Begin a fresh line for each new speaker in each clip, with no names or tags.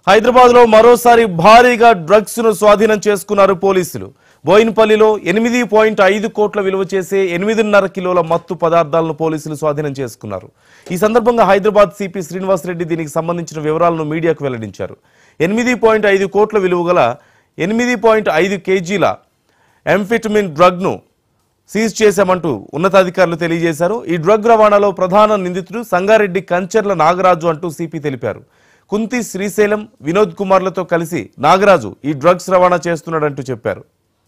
హైదరాబాద్ లో మరోసారి భారీగా డ్రగ్స్ ను స్వాధీనం చేసుకున్నారు పోలీసులు బోయినపల్లిలో ఎనిమిది పాయింట్ ఐదు కోట్ల విలువ చేసే ఎనిమిదిన్నర కిలోల మత్తు పదార్థాలను పోలీసులు స్వాధీనం చేసుకున్నారు ఈ సందర్భంగా హైదరాబాద్ సిపి శ్రీనివాసరెడ్డి దీనికి సంబంధించిన వివరాలను మీడియాకు వెల్లడించారు ఎనిమిది పాయింట్ ఐదు కోట్ల విలువ గల ఎనిమిది పాయింట్ ఐదు కేజీల ఎంఫిటమిన్ డ్రగ్ ను సీజ్ చేశామంటూ ఉన్నతాధికారులు తెలియజేశారు ఈ డ్రగ్ రవాణాలో ప్రధాన నిందితుడు సంగారెడ్డి కంచర్ల నాగరాజు అంటూ సిపి తెలిపారు కుంతి శ్రీశైలం వినోద్ కుమార్లతో కలిసి నాగరాజు ఈ డ్రగ్స్ రవాణా చేస్తున్నాడంటూ చెప్పారు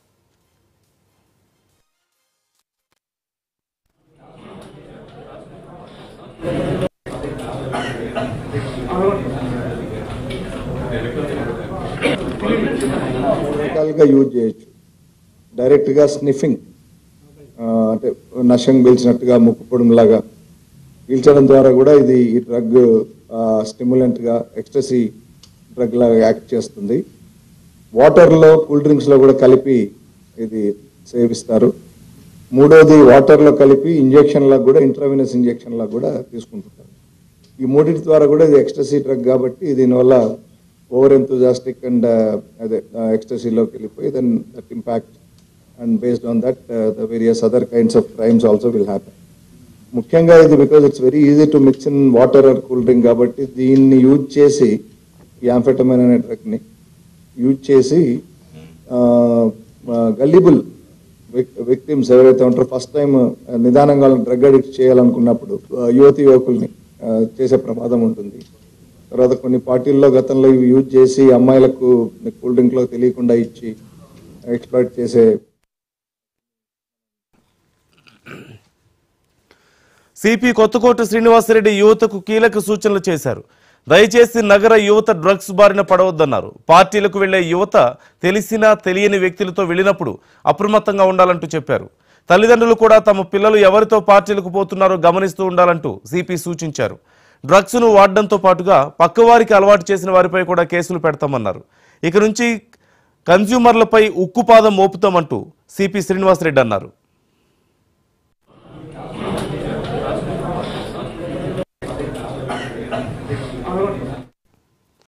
రకాలుగా యూజ్ చేయొచ్చు డైరెక్ట్గా స్నిఫింగ్ అంటే నషం పీల్చినట్టుగా ముక్కు పొడుములాగా పీల్చడం ద్వారా కూడా ఇది ఈ డ్రగ్ స్టిమ్యులెంట్గా ఎక్స్ట్రసీ డ్రగ్ లాగా యాక్ట్ చేస్తుంది వాటర్లో కూల్ డ్రింక్స్లో కూడా కలిపి ఇది సేవిస్తారు మూడోది వాటర్లో కలిపి ఇంజెక్షన్లకు కూడా ఇంట్రావినస్ ఇంజెక్షన్లకు కూడా తీసుకుంటుంటారు ఈ మూడింటి ద్వారా కూడా ఇది ఎక్స్ట్రసీ డ్రగ్ కాబట్టి దీనివల్ల ఓవర్ ఎంతూజాస్టిక్ అండ్ అదే ఎక్స్ట్రసీలోకి వెళ్ళిపోయి then that impact and based on that the various other kinds of crimes also will happen ముఖ్యంగా ఇది because it's very easy to mix in water or cool drink కాబట్టి దీన్ని యూజ్ చేసి ఈ యాంఫెటమైన్ అనే డ్రగ్ని యూజ్ చేసి గల్లిబుల్ విక్టిమ్స్ ఎవరైతే ఉంటారో ఫస్ట్ టైం నిదానంగా డ్రగ్ అడిక్ట్ చేయాలనుకున్నప్పుడు ఆ, యువతి యువకుల్ని ఆ, చేసే ప్రమాదం ఉంటుంది తర్వాత కొన్ని పార్టీల్లో గతంలో ఇవి యూజ్ చేసి అమ్మాయిలకు కూల్ డ్రింక్ లో తెలియకుండా ఇచ్చి ఎక్స్ప్లాయిట్ చేసే
సిపి కొత్తకోట శ్రీనివాసరెడ్డి యువతకు కీలక సూచనలు చేశారు దయచేసి నగర యువత డ్రగ్స్ బారిన పడవద్దన్నారు పార్టీలకు వెళ్లే యువత తెలిసినా తెలియని వ్యక్తులతో వెళ్ళినప్పుడు అప్రమత్తంగా ఉండాలంటూ చెప్పారు తల్లిదండ్రులు కూడా తమ పిల్లలు ఎవరితో పార్టీలకు పోతున్నారో గమనిస్తూ ఉండాలంటూ సిపి సూచించారు డ్రగ్స్ ను వాడడంతో పాటుగా పక్కవారికి అలవాటు చేసిన వారిపై కూడా కేసులు పెడతామన్నారు ఇక నుంచి కన్స్యూమర్లపై ఉక్కుపాదం మోపుతామంటూ సిపి శ్రీనివాసరెడ్డి అన్నారు